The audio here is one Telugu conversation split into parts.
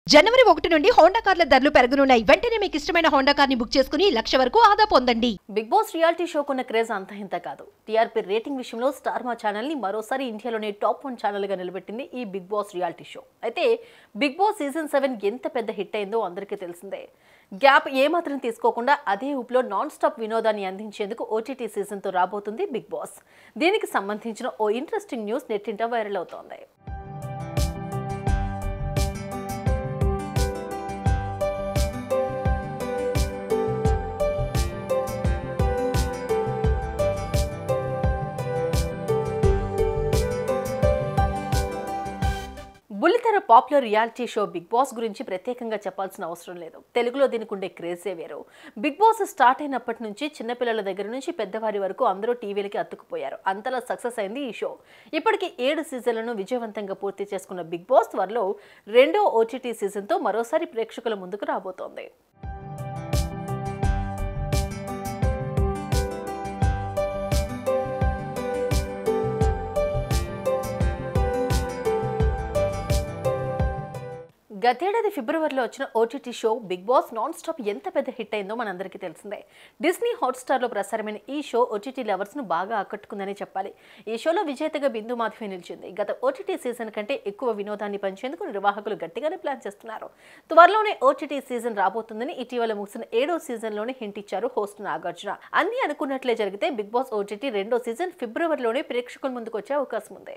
జనవరి ఒకటి నుండి హోండా కార్ల ధరలు పెరగనున్నాయి వెంటనే మీకు ఇష్టమైన హోండా కార్ని బుక్ చేసుకుని లక్ష వరకు ఆదా పొందండి బిగ్ బాస్ రియాలిటీ షోకున్న క్రేజ్ అంత ఇంత కాదు టీఆర్పీ రేటింగ్ విషయంలో స్టార్ మా ఛానల్ ని మరోసారి ఇండియాలోనే టాప్ వన్ ఛానల్ గా నిలబెట్టింది ఈ బిగ్ బాస్ రియాలిటీ షో అయితే బిగ్ బాస్ సీజన్ సెవెన్ ఎంత పెద్ద హిట్ అయిందో అందరికీ తెలిసిందే గ్యాప్ ఏమాత్రం తీసుకోకుండా అదే ఊపులో నాన్ స్టాప్ వినోదాన్ని అందించేందుకు ఓటీటీ సీజన్తో రాబోతుంది బిగ్ బాస్ దీనికి సంబంధించిన ఓ ఇంట్రెస్టింగ్ న్యూస్ నెట్టింట వైరల్ అవుతోంది బుల్లితెర popular reality show Bigg Boss గురించి ప్రత్యేకంగా చెప్పాల్సిన అవసరం లేదు తెలుగులో దీనికి ఉండే క్రేజే వేరు బిగ్ బాస్ స్టార్ట్ అయినప్పటి నుంచి చిన్నపిల్లల దగ్గర నుంచి పెద్దవారి వరకు అందరూ టీవీలకి అతుక్కుపోయారు అంతలా సక్సెస్ అయింది ఈ షో ఇప్పటికి ఏడు సీజన్లను విజయవంతంగా పూర్తి చేసుకున్న బిగ్ బాస్ త్వరలో రెండో ఓటీటీ సీజన్తో మరోసారి ప్రేక్షకుల ముందుకు రాబోతోంది గతేడాది ఫిబ్రవరిలో వచ్చిన OTT show Bigg Boss non stop ఎంత పెద్ద హిట్ అయిందో మనందరికీ తెలిసిందే డిస్నీ హాట్స్టార్లో ప్రసారమైన ఈ షో ఓటీటీ లవర్స్ను బాగా ఆకట్టుకుందని చెప్పాలి ఈ షోలో విజేతగా బిందు మాధవి నిలిచింది గత ఓటీటీ సీజన్ కంటే ఎక్కువ వినోదాన్ని పంచేందుకు నిర్వాహకులు గట్టిగానే ప్లాన్ చేస్తున్నారు త్వరలోనే ఓటీటీ సీజన్ రాబోతుందని ఇటీవల ముగిసిన ఏడో సీజన్లోనే హింట్ ఇచ్చారు హోస్ట్ నాగార్జున అన్ని అనుకున్నట్లే జరిగితే బిగ్ బాస్ ఓటీటీ రెండో సీజన్ ఫిబ్రవరిలోనే ప్రేక్షకుల ముందుకు వచ్చే అవకాశం ఉంది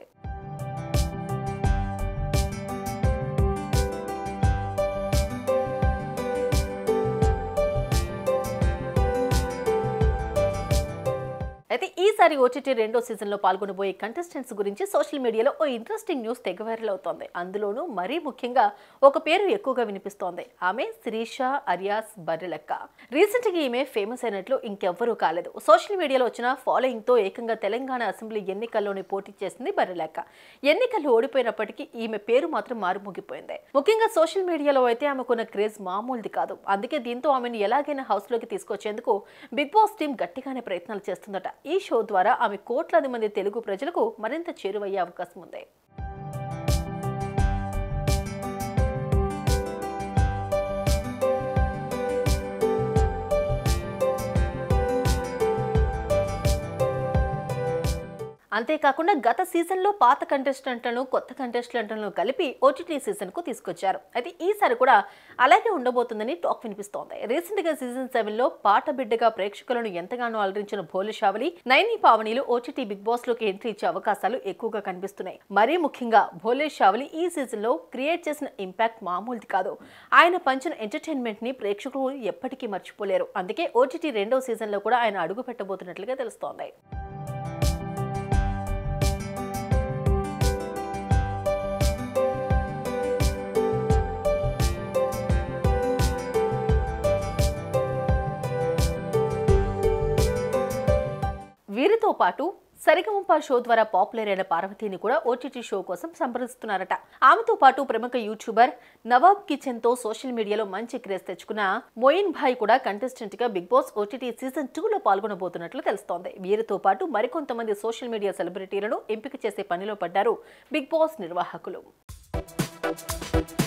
అయితే ఈసారి ఓటీటీ రెండో సీజన్లో పాల్గొనబోయే కంటెస్టెంట్స్ గురించి సోషల్ మీడియాలో ఓ ఇంట్రెస్టింగ్ న్యూస్ తెగ వైరల్ అవుతోంది అందులోనూ మరీ ముఖ్యంగా ఒక పేరు ఎక్కువగా వినిపిస్తోంది ఆమె శిరీష అరియాస్ బర్రెలక్క రీసెంట్ గా ఈమె ఫేమస్ అయినట్లు ఇంకెవ్వరూ కాలేదు సోషల్ మీడియాలో వచ్చిన ఫాలోయింగ్ తో ఏకంగా తెలంగాణ అసెంబ్లీ ఎన్నికల్లోనే పోటీ చేసింది బర్రెలక్క ఎన్నికలు ఓడిపోయినప్పటికీ ఈమె పేరు మాత్రం మారుమోగిపోయింది ముఖ్యంగా సోషల్ మీడియాలో అయితే ఆమెకున్న క్రేజ్ మామూలుది కాదు అందుకే దీంతో ఆమెను ఎలాగైనా హౌస్ లోకి తీసుకొచ్చేందుకు బిగ్ బాస్ టీం గట్టిగానే ప్రయత్నాలు చేస్తుందట ఈ షో ద్వారా ఆమె కోట్లాది మంది తెలుగు ప్రజలకు మరింత చేరువయ్యే అవకాశం ఉంది అంతేకాకుండా గత సీజన్లో పాత కంటెస్టెంట్లను కొత్త కంటెస్టెంట్లను కలిపి ఓటీటీ సీజన్కు తీసుకొచ్చారు అయితే ఈసారి కూడా అలాగే ఉండబోతుందని టాక్ వినిపిస్తోంది రీసెంట్గా సీజన్ సెవెన్లో పాట బిడ్డగా ప్రేక్షకులను ఎంతగానో అలరించిన భోలు షావలి నైని పావనిలు ఓటీటీ బిగ్ బాస్ లోకి ఎంట్రీ ఇచ్చే అవకాశాలు ఎక్కువగా కనిపిస్తున్నాయి మరీ ముఖ్యంగా భోలే షావలి ఈ సీజన్లో క్రియేట్ చేసిన ఇంపాక్ట్ మామూలుది కాదు ఆయన పంచిన ఎంటర్టైన్మెంట్ ని ప్రేక్షకులు ఎప్పటికీ మర్చిపోలేరు అందుకే ఓటీటీ రెండో సీజన్లో కూడా ఆయన అడుగు పెట్టబోతున్నట్లుగా తెలుస్తోంది వీరితో పాటు సరిగమప షో ద్వారా పాపులర్ అయిన పార్వతిని కూడా ఓటీటీ షో కోసం సంప్రదిస్తున్నారట ఆమెతో పాటు ప్రముఖ యూట్యూబర్ నవాబ్ కిచెన్ తో సోషల్ మీడియాలో మంచి క్రేజ్ తెచ్చుకున్న మొయిన్ భాయ్ కూడా కంటెస్టెంట్ గా Bigg Boss OTT season two లో పాల్గొనబోతున్నట్లు తెలుస్తోంది వీరితో పాటు మరికొంతమంది సోషల్ మీడియా సెలబ్రిటీలను ఎంపిక చేసే పనిలో పడ్డారు బిగ్ బాస్ నిర్వాహకులు